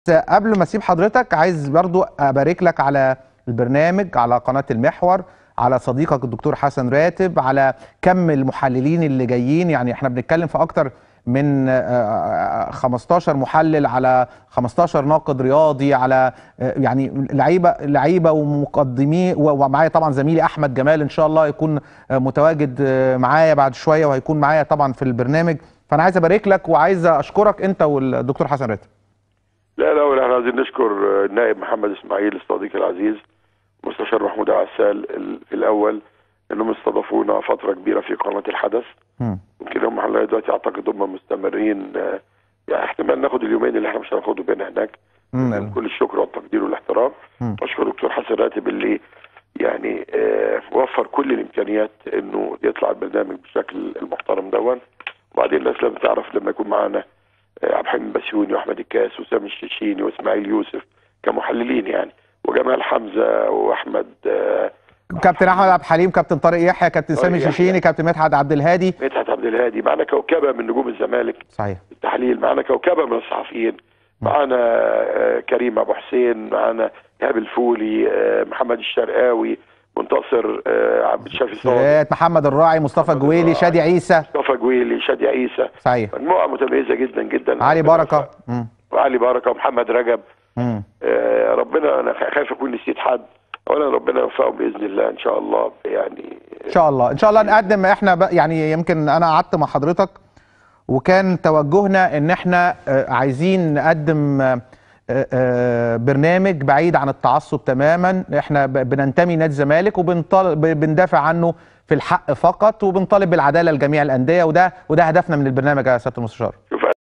قبل ما اسيب حضرتك عايز برضو ابارك لك على البرنامج على قناه المحور على صديقك الدكتور حسن راتب على كم المحللين اللي جايين يعني احنا بنتكلم في اكتر من آه، آه، 15 محلل على 15 ناقد رياضي على آه، يعني لعيبه لعيبه ومقدمين و- ومعايا طبعا زميلي احمد جمال ان شاء الله يكون آه، متواجد آه، معايا بعد شويه وهيكون معايا طبعا في البرنامج فانا عايز ابارك لك وعايز اشكرك انت والدكتور حسن راتب لا لا ولا احنا عايزين نشكر النائب محمد اسماعيل الصديق العزيز مستشار محمود عسال ال- في الاول انهم استضافونا فتره كبيره في قناه الحدث مم. يمكن هم لغايه دلوقتي اعتقد هم مستمرين آه، يعني احتمال ناخد اليومين اللي احنا مش هناخده بين هناك مم. كل الشكر والتقدير والاحترام مم. اشكر دكتور حسن راتب اللي يعني آه، وفر كل الامكانيات انه يطلع البرنامج بالشكل المحترم دون وبعدين الناس لازم تعرف لما يكون معانا آه، عبد الحليم بسيوني واحمد الكاس وسامي الشيشيني واسماعيل يوسف كمحللين يعني وجمال حمزه واحمد آه، كابتن احمد عبد الحليم كابتن طارق يحيى كابتن طارق سامي يحيى. شيشيني كابتن مدحت عبد الهادي مدحت عبد الهادي معانا كوكبه من نجوم الزمالك صحيح التحليل معانا كوكبه من الصحفيين معانا آه، كريم ابو حسين معانا ايهاب الفولي آه، محمد الشرقاوي منتصر آه، عبد الشافي صادق سيادة محمد الراعي مصطفى محمد جويلي الراعي. شادي عيسى مصطفى جويلي شادي عيسى صحيح مجموعه متميزه جدا جدا علي بركه مم. وعلي بركه ومحمد رجب مم. آه، ربنا انا خايف اكون نسيت حد اولا ربنا يوفقهم باذن الله ان شاء الله يعني ان شاء الله ان شاء الله نقدم احنا بقى يعني يمكن انا قعدت مع حضرتك وكان توجهنا ان احنا آه، عايزين نقدم آه، آه، برنامج بعيد عن التعصب تماما احنا ب- بننتمي نادي الزمالك وبندافع عنه في الحق فقط وبنطالب بالعداله لجميع الانديه وده وده هدفنا من البرنامج يا سياده المستشار